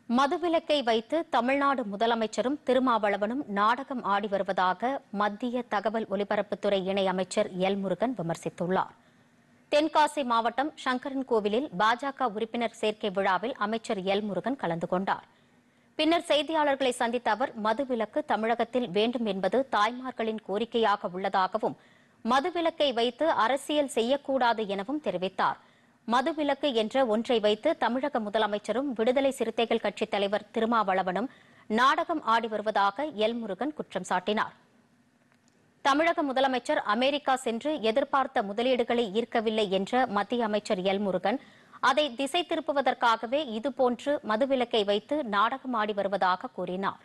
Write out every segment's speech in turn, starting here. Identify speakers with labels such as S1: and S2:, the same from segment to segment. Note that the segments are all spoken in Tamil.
S1: மதுவிலக்கை வைத்து தமிழ்நாடு முதலமைச்சரும் திருமாவளவனும் நாடகம் ஆடி வருவதாக மத்திய தகவல் ஒலிபரப்புத்துறை இணை அமைச்சர் எல் முருகன் விமர்சித்துள்ளார் தென்காசி மாவட்டம் சங்கரன் கோவிலில் பாஜக உறுப்பினர் சேர்க்கை விழாவில் அமைச்சர் எல் முருகன் கலந்து கொண்டார் பின்னர் செய்தியாளர்களை சந்தித்த அவர் மதுவிலக்கு தமிழகத்தில் வேண்டும் என்பது தாய்மார்களின் கோரிக்கையாக உள்ளதாகவும் மதுவிலக்கை வைத்து அரசியல் செய்யக்கூடாது எனவும் தெரிவித்தார் மதுவிலக்கு என்ற ஒன்றை வைத்து தமிழக முதலமைச்சரும் விடுதலை சிறுத்தைகள் கட்சித் தலைவர் திருமாவளவனும் நாடகம் ஆடி வருவதாக எல் முருகன் குற்றம் சாட்டினார் தமிழக முதலமைச்சர் அமெரிக்கா சென்று எதிர்பார்த்த முதலீடுகளை ஈர்க்கவில்லை என்ற மத்திய அமைச்சர் எல் முருகன் அதை திசை திருப்புவதற்காகவே இதுபோன்று மதுவிலக்கை வைத்து நாடகம் ஆடி வருவதாக கூறினார்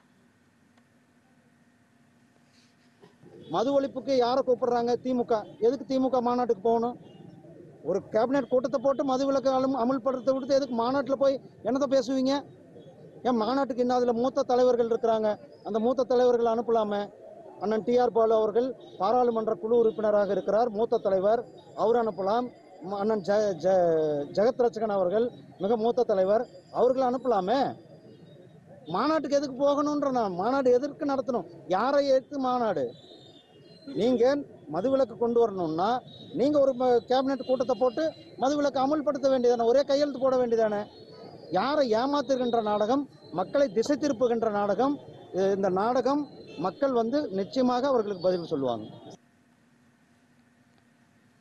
S2: மது ஒழிப்புக்கு யாரை கூப்பிடுறாங்க திமுக எதுக்கு திமுக மாநாட்டுக்கு போகணும் ஒரு கேபினெட் கூட்டத்தை போட்டு மது விலக்கு அமல் அமல்படுத்த விடுத்து எதுக்கு மாநாட்டில் போய் என்னத்தை பேசுவீங்க ஏன் மாநாட்டுக்கு இன்னும் அதில் மூத்த தலைவர்கள் இருக்கிறாங்க அந்த மூத்த தலைவர்கள் அனுப்பலாமே அண்ணன் டிஆர் பாலு அவர்கள் பாராளுமன்ற குழு உறுப்பினராக இருக்கிறார் மூத்த தலைவர் அவர் அனுப்பலாம் ம- அண்ணன் ஜ ஜ ஜெகத் ரட்சகன் அவர்கள் மிக மூத்த தலைவர் அவர்கள் அனுப்பலாமே மாநாட்டுக்கு எதுக்கு போகணுன்ற நான் மாநாடு எதற்கு நடத்தணும் யாரை ஏற்று மாநாடு நீங்க மதுவிலக்கு கொண்டு வரணும்னா நீங்க ஒரு ம- கேபினெட் கூட்டத்தை போட்டு மதுவிலக்கு அமல்படுத்த வேண்டியதானே ஒரே கையெழுத்து போட வேண்டியதானே யாரை ஏமாத்துகின்ற நாடகம் மக்களை திசை திருப்புகின்ற நாடகம் இ- இந்த நாடகம் மக்கள் வந்து நிச்சயமாக அவர்களுக்கு பதில் சொல்லுவாங்க